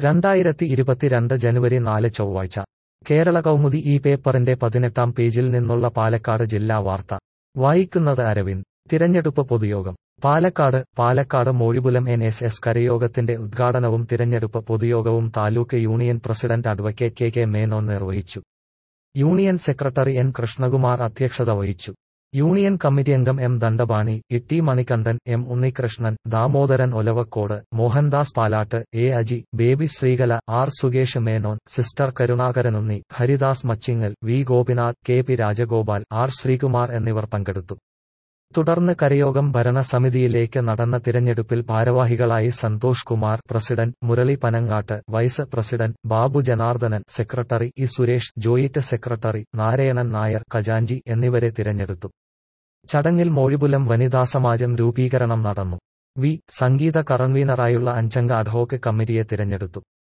രണ്ടായിരത്തി ഇരുപത്തിരണ്ട് ജനുവരി നാല് ചൊവ്വാഴ്ച കേരള കൗമുദി ഈ പേപ്പറിന്റെ പതിനെട്ടാം പേജിൽ നിന്നുള്ള പാലക്കാട് ജില്ലാ വാർത്ത വായിക്കുന്നത് അരവിന്ദ് തിരഞ്ഞെടുപ്പ് പൊതുയോഗം Palakkad Palakkad Mozhipulam N S S കരയോഗത്തിന്റെ ഉദ്ഘാടനവും തിരഞ്ഞെടുപ്പ് പൊതുയോഗവും taluk union president advocate K K Menon നിർവഹിച്ചു യൂണിയൻ സെക്രട്ടറി എൻ കൃഷ്ണകുമാർ അധ്യക്ഷത വഹിച്ചു യൂണിയൻ കമ്മിറ്റി അംഗം M Dandapani Itty Manikandan M Unnikrishnan Damodaran Olavakkode Mohandas Palatt A Aji Baby Sreekala R Sukesh Menon sister Karunakaranunni Haridas Machingal V Gopinath K P Rajagopal R Sreekumar എന്നിവർ പങ്കെടുത്തു തുടർന്ന് കരയോഗം ഭരണസമിതിയിലേക്ക് നടന്ന തിരഞ്ഞെടുപ്പിൽ ഭാരവാഹികളായി Santhosh Kumar president Murali Panangattu vice president Babu Janardhanan secretary E Suresh joint secretary Narayanan Nair ഖജാഞ്ചി എന്നിവരെ തിരഞ്ഞെടുത്തു ചടങ്ങിൽ മോഴിപുലം വനിതാ സമാജം രൂപീകരണം നടന്നു വി സംഗീത കറൻവീനറായുള്ള അഞ്ചംഗ അഡ്ഹോക്ക് കമ്മിറ്റിയെ തിരഞ്ഞെടുത്തു